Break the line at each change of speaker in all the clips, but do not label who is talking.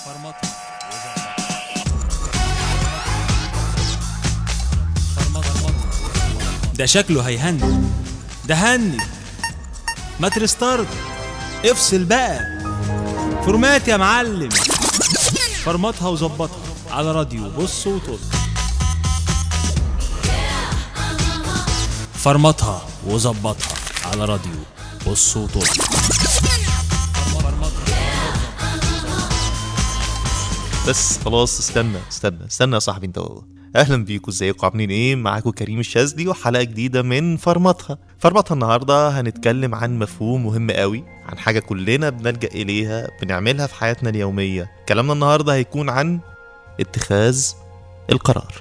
فرمطها فرمطها ده شكله هيهنج ده هنج ما ترستارت افصل بقى فورمات يا معلم فرمطها وظبطها على راديو بص وطل فرمطها وظبطها على راديو بص وطل
بس خلاص استنى استنى استنى يا صاحبي انت وهو اهلا بيكم ازيكم عاملين ايه معاكم كريم الشاذلي وحلقه جديده من فرمطها فرمطها النهارده هنتكلم عن مفهوم مهم قوي عن حاجه كلنا بنلجا اليها بنعملها في حياتنا اليوميه كلامنا النهارده هيكون عن اتخاذ القرار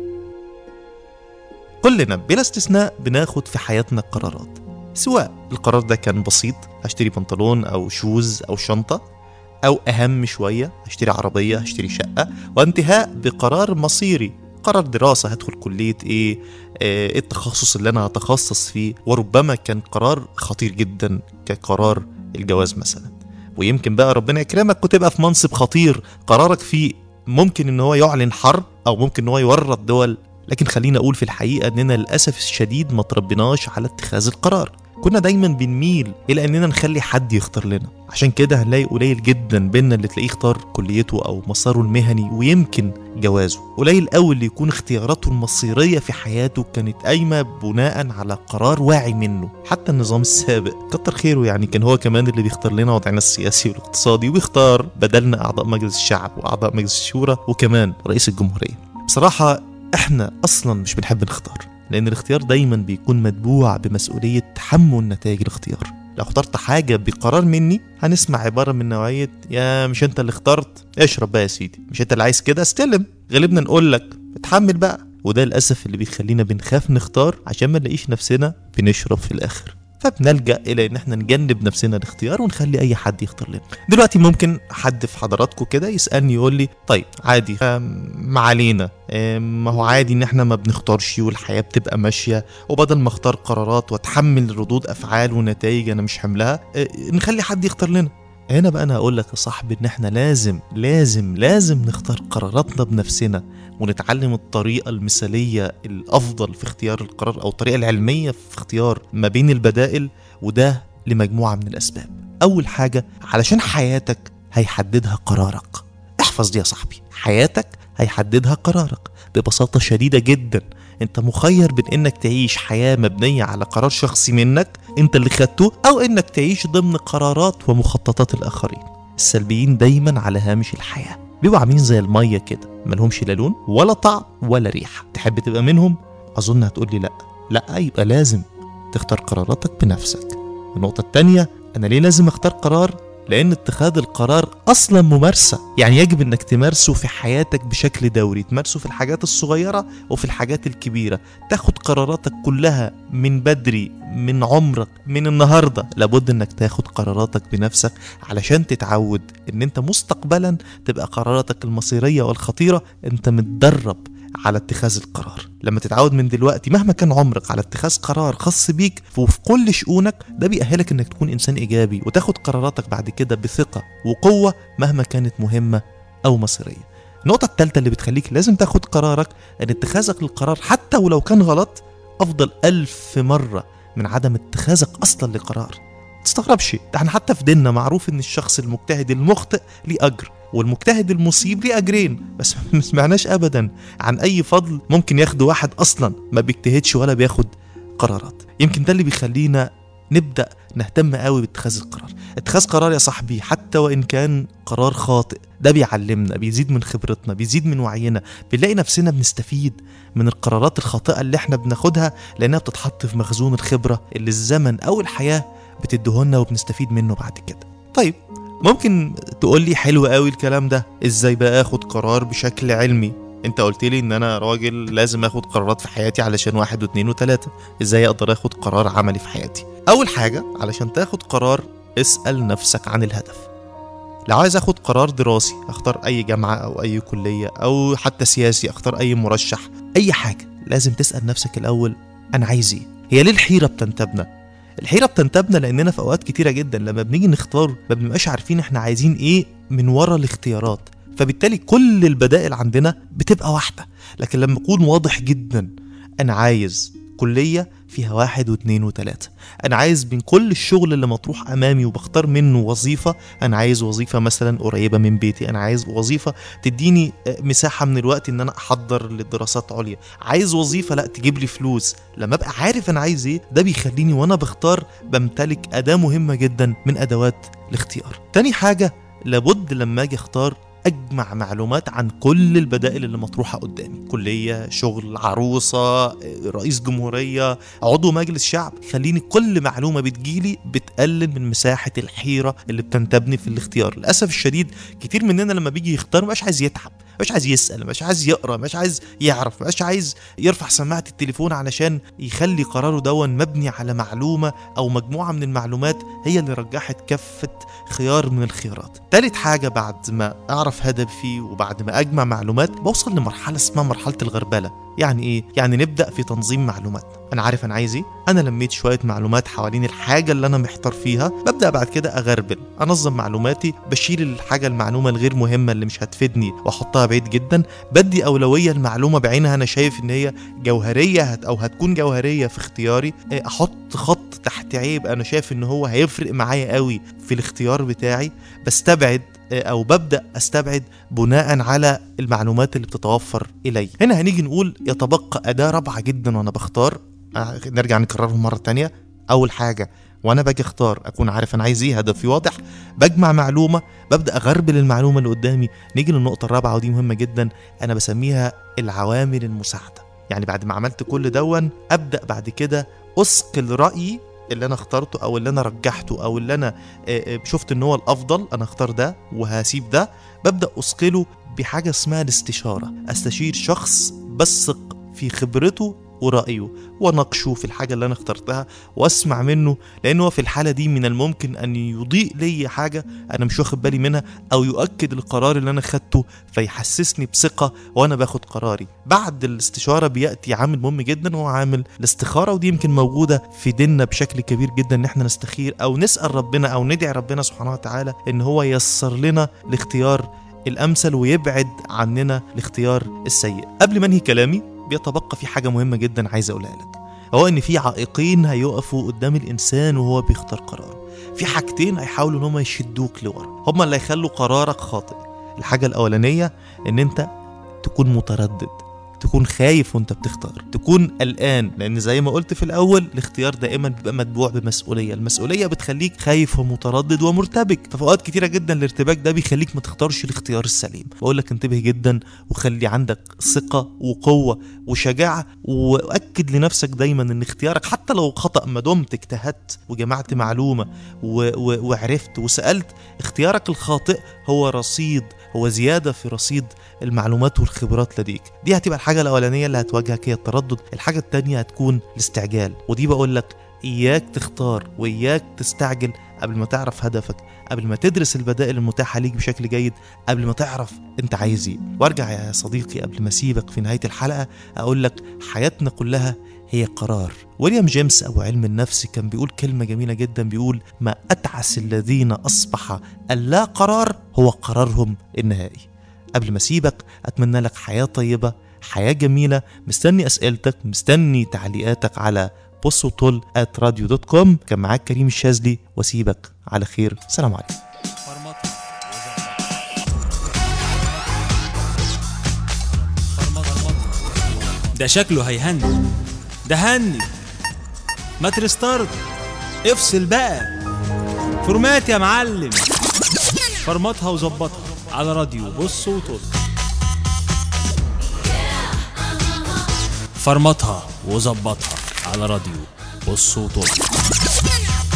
كلنا بلا استثناء بناخد في حياتنا قرارات سواء القرار ده كان بسيط هشتري بنطلون او شوز او شنطه او اهم شويه هشتري عربيه هشتري شقه وانتهاء بقرار مصيري قرار دراسه هدخل كليه ايه آه، ايه التخصص اللي انا هتخصص فيه وربما كان قرار خطير جدا كقرار الجواز مثلا ويمكن بقى ربنا يكرمك وتبقى في منصب خطير قرارك فيه ممكن ان هو يعلن حرب او ممكن ان هو يورط دول لكن خلينا اقول في الحقيقه اننا للاسف الشديد ما تربيناش على اتخاذ القرار كنا دايما بنميل الى اننا نخلي حد يختار لنا عشان كده هنلاقي قليل جدا بينا اللي تلاقيه اختار كليته او مساره المهني ويمكن جوازه قليل قوي اللي يكون اختياراته المصيريه في حياته كانت قايمه بناء على قرار واعي منه حتى النظام السابق كتر خيره يعني كان هو كمان اللي بيختار لنا وضعنا السياسي والاقتصادي ويختار بدلنا اعضاء مجلس الشعب واعضاء مجلس الشورى وكمان رئيس الجمهوريه بصراحه احنا اصلا مش بنحب نختار لان الاختيار دايما بيكون متبوع بمسؤوليه تحمل نتائج الاختيار لو اخترت حاجة بقرار مني هنسمع عبارة من نوعية يا مش انت اللي اخترت اشرب بقى يا سيدي مش انت اللي عايز كده استلم غالبنا نقول لك اتحمل بقى وده للأسف اللي بيخلينا بنخاف نختار عشان ما نلاقيش نفسنا بنشرب في الآخر فبنلجأ إلى إن احنا نجنب نفسنا الاختيار ونخلي أي حد يختار لنا. دلوقتي ممكن حد في حضراتكم كده يسألني يقول لي طيب عادي آم، ما علينا آم، ما هو عادي إن احنا ما بنختارش والحياة بتبقى ماشية وبدل ما اختار قرارات واتحمل ردود أفعال ونتائج أنا مش حملها آه، نخلي حد يختار لنا. هنا بقى انا هقول لك يا صاحبي ان احنا لازم لازم لازم نختار قراراتنا بنفسنا ونتعلم الطريقة المثالية الأفضل في اختيار القرار أو الطريقة العلمية في اختيار ما بين البدائل وده لمجموعة من الأسباب أول حاجة علشان حياتك هيحددها قرارك احفظ دي يا صاحبي حياتك هيحددها قرارك ببساطة شديدة جدا انت مخير بين انك تعيش حياة مبنية على قرار شخصي منك انت اللي خدته او انك تعيش ضمن قرارات ومخططات الاخرين السلبيين دايما على هامش الحياة بيبقوا عاملين زي المية كده ملهمش لا لون ولا طعم ولا ريحة تحب تبقى منهم اظن هتقولي لا لا يبقى لازم تختار قراراتك بنفسك النقطة التانية انا ليه لازم اختار قرار لان اتخاذ القرار اصلا ممارسه يعني يجب انك تمارسه في حياتك بشكل دوري تمارسه في الحاجات الصغيره وفي الحاجات الكبيره تاخد قراراتك كلها من بدري من عمرك من النهارده لابد انك تاخد قراراتك بنفسك علشان تتعود ان انت مستقبلا تبقى قراراتك المصيريه والخطيره انت متدرب على اتخاذ القرار لما تتعود من دلوقتي مهما كان عمرك على اتخاذ قرار خاص بيك وفي كل شؤونك ده بيأهلك انك تكون انسان ايجابي وتاخد قراراتك بعد كده بثقة وقوة مهما كانت مهمة او مصيرية النقطة الثالثة اللي بتخليك لازم تاخد قرارك ان اتخاذك للقرار حتى ولو كان غلط افضل ألف مرة من عدم اتخاذك اصلا لقرار تستغربش ده احنا حتى في ديننا معروف ان الشخص المجتهد المخطئ ليه اجر والمجتهد المصيب ليه اجرين بس ما سمعناش ابدا عن اي فضل ممكن ياخده واحد اصلا ما بيجتهدش ولا بياخد قرارات يمكن ده اللي بيخلينا نبدا نهتم قوي باتخاذ القرار اتخاذ قرار يا صاحبي حتى وان كان قرار خاطئ ده بيعلمنا بيزيد من خبرتنا بيزيد من وعينا بنلاقي نفسنا بنستفيد من القرارات الخاطئه اللي احنا بناخدها لانها بتتحط في مخزون الخبره اللي الزمن او الحياه بتديهولنا وبنستفيد منه بعد كده طيب ممكن تقول لي حلو قوي الكلام ده ازاي بقى اخد قرار بشكل علمي انت قلت لي ان انا راجل لازم اخد قرارات في حياتي علشان واحد واثنين وثلاثة ازاي اقدر اخد قرار عملي في حياتي اول حاجة علشان تاخد قرار اسأل نفسك عن الهدف لو عايز اخد قرار دراسي اختار اي جامعة او اي كلية او حتى سياسي اختار اي مرشح اي حاجة لازم تسأل نفسك الاول انا عايز ايه هي ليه الحيرة بتنتابنا الحيرة بتنتابنا لاننا في اوقات كتيرة جدا لما بنيجي نختار ما بنبقاش عارفين احنا عايزين ايه من ورا الاختيارات فبالتالي كل البدائل عندنا بتبقى واحده لكن لما اكون واضح جدا انا عايز كليه فيها واحد واثنين وثلاثة أنا عايز من كل الشغل اللي مطروح أمامي وبختار منه وظيفة أنا عايز وظيفة مثلا قريبة من بيتي أنا عايز وظيفة تديني آه، مساحة من الوقت إن أنا أحضر لدراسات عليا عايز وظيفة لا تجيب لي فلوس لما أبقى عارف أنا عايز إيه ده بيخليني وأنا بختار بمتلك أداة مهمة جدا من أدوات الاختيار تاني حاجة لابد لما أجي أختار اجمع معلومات عن كل البدائل اللي مطروحه قدامي كليه شغل عروسه رئيس جمهوريه عضو مجلس شعب خليني كل معلومه بتجيلي بتقلل من مساحه الحيره اللي بتنتابني في الاختيار للاسف الشديد كتير مننا لما بيجي يختار مش عايز يتعب مش عايز يسال مش عايز يقرا مش عايز يعرف مش عايز يرفع سماعه التليفون علشان يخلي قراره دون مبني على معلومه او مجموعه من المعلومات هي اللي رجحت كفه خيار من الخيارات تالت حاجه بعد ما اعرف هدفي وبعد ما اجمع معلومات بوصل لمرحله اسمها مرحله الغربله يعني ايه يعني نبدا في تنظيم معلوماتنا انا عارف انا عايز ايه انا لميت شويه معلومات حوالين الحاجه اللي انا محتار فيها ببدا بعد كده اغربل انظم معلوماتي بشيل الحاجه المعلومه الغير مهمه اللي مش هتفيدني واحطها بعيد جدا بدي اولويه المعلومه بعينها انا شايف ان هي جوهريه هت او هتكون جوهريه في اختياري إيه، احط خط تحت عيب انا شايف ان هو هيفرق معايا قوي في الاختيار بتاعي بستبعد إيه، او ببدا استبعد بناء على المعلومات اللي بتتوفر الي هنا هنيجي نقول يتبقى اداه رابعه جدا وانا بختار آه، نرجع نكررهم مره تانية اول حاجه وانا باجي اختار اكون عارف انا عايز ايه هدفي واضح بجمع معلومه ببدا اغربل المعلومه اللي قدامي نيجي للنقطه الرابعه ودي مهمه جدا انا بسميها العوامل المساعده يعني بعد ما عملت كل دون ابدا بعد كده اثقل رايي اللي انا اخترته او اللي انا رجحته او اللي انا آه، آه، شفت ان هو الافضل انا اختار ده وهسيب ده ببدا اثقله بحاجه اسمها الاستشاره استشير شخص بثق في خبرته ورأيه واناقشه في الحاجة اللي أنا اخترتها وأسمع منه لأن هو في الحالة دي من الممكن أن يضيء لي حاجة أنا مش واخد بالي منها أو يؤكد القرار اللي أنا خدته فيحسسني بثقة وأنا باخد قراري بعد الاستشارة بيأتي عامل مهم جدا وهو عامل الاستخارة ودي يمكن موجودة في ديننا بشكل كبير جدا إن احنا نستخير أو نسأل ربنا أو ندعي ربنا سبحانه وتعالى إن هو ييسر لنا الاختيار الامثل ويبعد عننا الاختيار السيء قبل ما انهي كلامي بيتبقى في حاجه مهمه جدا عايز اقولها لك هو ان في عائقين هيقفوا قدام الانسان وهو بيختار قرار في حاجتين هيحاولوا ان هم يشدوك لورا هم اللي هيخلوا قرارك خاطئ الحاجه الاولانيه ان انت تكون متردد تكون خايف وانت بتختار تكون قلقان لان زي ما قلت في الاول الاختيار دائما بيبقى متبوع بمسؤوليه المسؤوليه بتخليك خايف ومتردد ومرتبك ففي اوقات كتيره جدا الارتباك ده بيخليك ما تختارش الاختيار السليم بقول لك انتبه جدا وخلي عندك ثقه وقوه وشجاعه واكد لنفسك دايما ان اختيارك حتى لو خطا ما دمت اجتهدت وجمعت معلومه و... و... وعرفت وسالت اختيارك الخاطئ هو رصيد هو زياده في رصيد المعلومات والخبرات لديك دي هتبقى الحاجة الأولانية اللي هتواجهك هي التردد الحاجة التانية هتكون الاستعجال ودي بقول لك إياك تختار وإياك تستعجل قبل ما تعرف هدفك قبل ما تدرس البدائل المتاحة ليك بشكل جيد قبل ما تعرف انت عايز ايه وارجع يا صديقي قبل ما اسيبك في نهاية الحلقة اقول لك حياتنا كلها هي قرار ويليام جيمس أبو علم النفس كان بيقول كلمة جميلة جدا بيقول ما أتعس الذين أصبح اللا قرار هو قرارهم النهائي قبل ما اسيبك اتمنى لك حياه طيبه حياه جميله مستني اسئلتك مستني تعليقاتك على بص وطل at راديو دوت كوم كان معاك كريم الشاذلي واسيبك على خير سلام عليكم
فرمطها فرمطها ده شكله هيهني ده هني ما ترستارت افصل بقى فورمات يا معلم فرمطها وظبطها على راديو بص وطل فرمطها وظبطها على راديو بص وطل